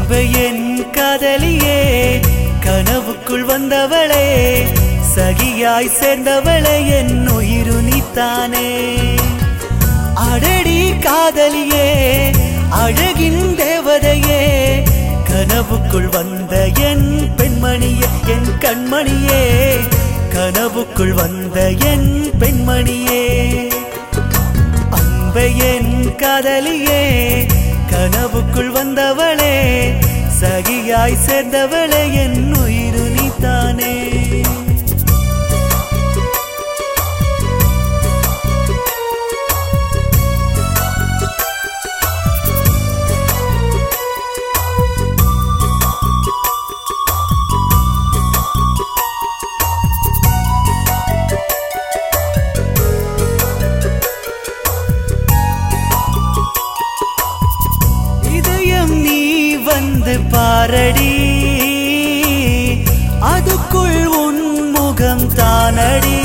அன்பை என் காதலியே கனவுக்குள் வந்தவளே சகியாய் சேர்ந்தவளே என் உயிரு நீத்தானே அடடி காதலியே அழகின் தேவதையே கனவுக்குள் வந்த என் பெண்மணியே என் கண்மணியே கனவுக்குள் வந்த என் பெண்மணியே அன்பை என் காதலியே கனவுக்குள் வந்தவளே சகியாய் சேர்ந்தவளே என் உயிரு நீத்தானே இதயம் நீ வந்து பாரடி அதுக்குள் உன் முகம் தானடி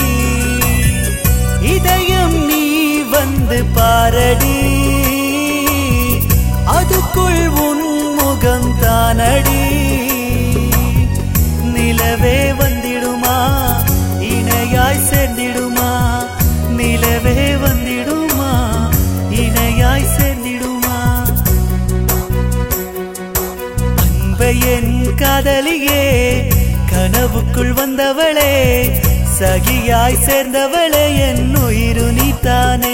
இதயம் நீ வந்து பாரடி அதுக்குள் உன் முகம் தானடி நிலவே வந்திடுமா இணையாய் சேர்ந்திடுமா நிலவே வந்திடுமா இணையாய் சேர்ந்திடுமா அன்பை என் காதலியே கனவுக்குள் வந்தவளே சகியாய் சேர்ந்தவளே என் உயிரு நீத்தானே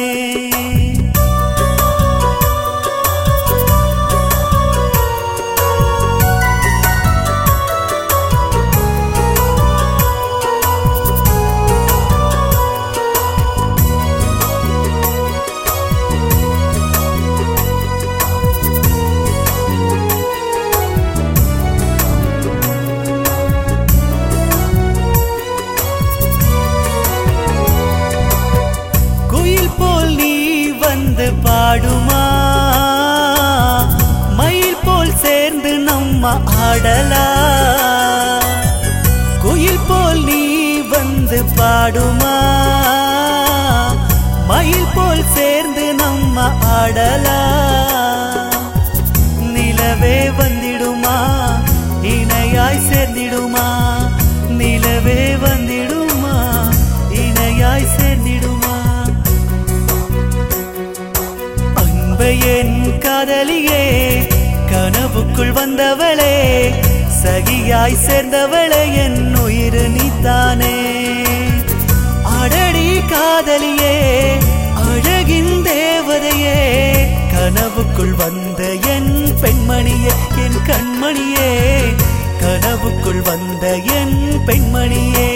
குயில் போல் நீ வந்து பாடுமா மயில் போல் சேர்ந்து நம்ம ஆடலா குயில் போல் நீ வந்து பாடுமா மயில் போல் சேர்ந்து நம்ம ஆடலா நிலவே வந்திடுமா இணையாய் சேர்ந்திடுமா நிலவே வந்திடுமா இணையாய் சேர்ந்திடுமா அன்பை என் காதலியே கனவுக்குள் வந்தவளே சகியாய் சேர்ந்தவளே என் உயிர் நீத்தானே அடடி காதலியே அழகின் தேவதையே கனவுக்குள் வந்த என் பெண்மணியே என் கண்மணியே கனவுக்குள் வந்த என் பெண்மணியே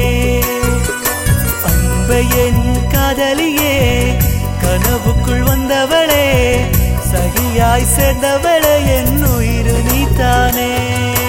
அன்பை என் காதலியே கனவுக்குள் வந்தவளே சகியாய் சேர்ந்தவளே என் உயிர் நீத்தானே